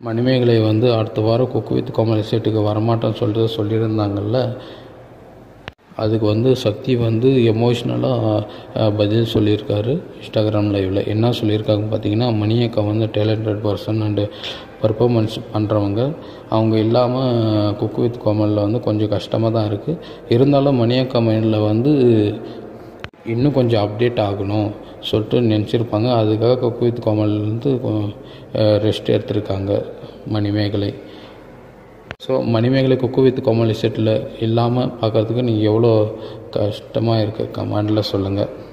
மணிமேகலை வந்து அடுத்த வாரம் குக்கு வித் கோமாளி செட்டுக்கு வரமாட்டேன்னு சொல்லிட்டு சொல்லியிருந்தாங்கல்ல அதுக்கு வந்து சக்தி வந்து எமோஷ்னலாக பதில் சொல்லியிருக்காரு இன்ஸ்டாகிராம் லைவில் என்ன சொல்லியிருக்காங்க பார்த்தீங்கன்னா மணியக்கா வந்து டேலண்டட் பர்சன் அண்டு பர்ஃபார்மன்ஸ் பண்ணுறவங்க அவங்க இல்லாமல் குக்கு வித் கோமலில் வந்து கொஞ்சம் கஷ்டமாக தான் இருக்குது இருந்தாலும் மணியக்கா மைண்டில் வந்து இன்னும் கொஞ்சம் அப்டேட் ஆகணும் சொல்லிட்டு நினச்சிருப்பாங்க அதுக்காக குக்கு வித் கோமல் வந்து ரெஸ்ட் எடுத்திருக்காங்க Manimegalai so Manimegalai cook with Comali செட்டில் இல்லாமல் பார்க்கறதுக்கு நீங்கள் எவ்வளோ கஷ்டமாக இருக்குது கமெண்டில் சொல்லுங்கள்